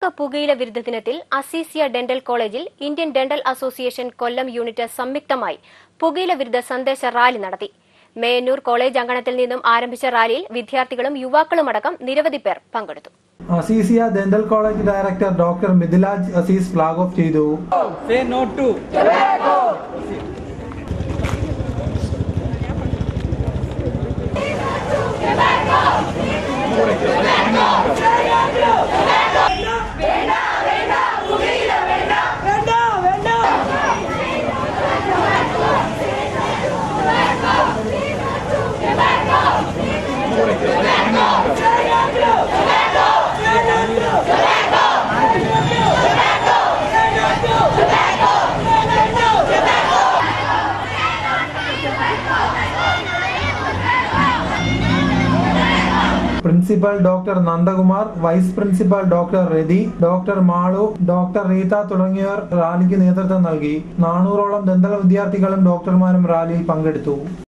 പുകയില വിരുദ്ധ ദിനത്തിൽ അസീസിയ ഡെന്റൽ കോളേജിൽ Indian dental association Kollam unit സംയുക്തമായി പുകയില വിരുദ്ധ സന്ദേശ റാലി നടത്തി മേയന്നൂർ കോളേജ് അങ്കണത്തിൽ നിന്നും ആരംഭിച്ച റാലിയിൽ വിദ്യാർത്ഥികളും യുവാക്കളുമടക്കം നിരവധി പേർ പങ്കെടുത്തു Azeezia dental college director doctor Mithilaj Azeez flag off ചെയ്തു Say no to principal doctor Nandakumar vice principal doctor Rathi doctor Malu doctor Reetha തുടങ്ങിയവർ റാലിക്ക് നേതൃത്വം നൽകി നാനൂറോളം ദന്തൽ വിദ്യാർത്ഥികളും ഡോക്ടർമാരും റാലിയിൽ പങ്കെടുത്തു